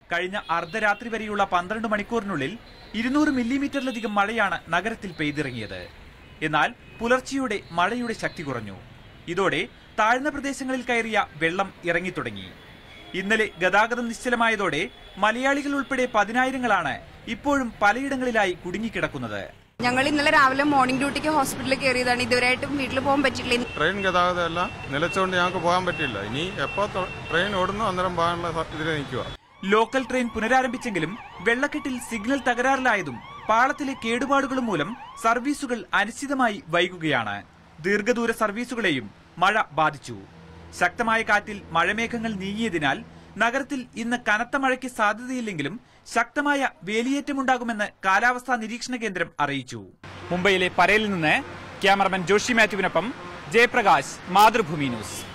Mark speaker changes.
Speaker 1: കഴിഞ്ഞ അർദ്ധരാത്രി വരെയുള്ള പന്ത്രണ്ട് മണിക്കൂറിനുള്ളിൽ ഇരുന്നൂറ് മില്ലിമീറ്ററിലധികം മഴയാണ് നഗരത്തിൽ പെയ്തിറങ്ങിയത് എന്നാൽ പുലർച്ചെയോടെ മഴയുടെ ശക്തി കുറഞ്ഞു ഇതോടെ താഴ്ന്ന പ്രദേശങ്ങളിൽ കയറിയ വെള്ളം ഇറങ്ങിത്തുടങ്ങി ഇന്നലെ ഗതാഗതം നിശ്ചലമായതോടെ മലയാളികൾ ഉൾപ്പെടെ പതിനായിരങ്ങളാണ് ഇപ്പോഴും പലയിടങ്ങളിലായി കുടുങ്ങിക്കിടക്കുന്നത്
Speaker 2: ഞങ്ങൾ ഇന്നലെ രാവിലെ മോർണിംഗ് ഡ്യൂട്ടിക്ക് ഹോസ്പിറ്റലിൽ കയറിയതാണ് ഇതുവരെയായിട്ടും വീട്ടിൽ പോകാൻ പറ്റില്ല
Speaker 3: ട്രെയിൻ ഗതാഗതം എല്ലാം നിലച്ചുകൊണ്ട് ഞങ്ങൾക്ക് പോകാൻ പറ്റില്ല ഇനി എപ്പോൾ ട്രെയിൻ ഓടുന്നു അന്നേരം പോകാനുള്ള സ- ഇതിൽ നിൽക്കുക
Speaker 1: ലോക്കൽ ട്രെയിൻ പുനരാരംഭിച്ചെങ്കിലും വെള്ളക്കെട്ടിൽ സിഗ്നൽ തകരാറിലായതും പാളത്തിലെ കേടുപാടുകളും മൂലം സർവീസുകൾ അനിശ്ചിതമായി വൈകുകയാണ് ദീർഘദൂര സർവീസുകളെയും മഴ ബാധിച്ചു ശക്തമായ കാറ്റിൽ മഴമേഘങ്ങൾ നീങ്ങിയതിനാൽ നഗരത്തിൽ ഇന്ന് കനത്ത മഴയ്ക്ക് സാധ്യതയില്ലെങ്കിലും ശക്തമായ വേലിയേറ്റമുണ്ടാകുമെന്ന് കാലാവസ്ഥാ നിരീക്ഷണ കേന്ദ്രം അറിയിച്ചു മുംബൈയിലെ പരേലിൽ നിന്ന് ക്യാമറമാൻ ജോഷി മാത്യുവിനൊപ്പം ജയപ്രകാശ് മാതൃഭൂമി ന്യൂസ്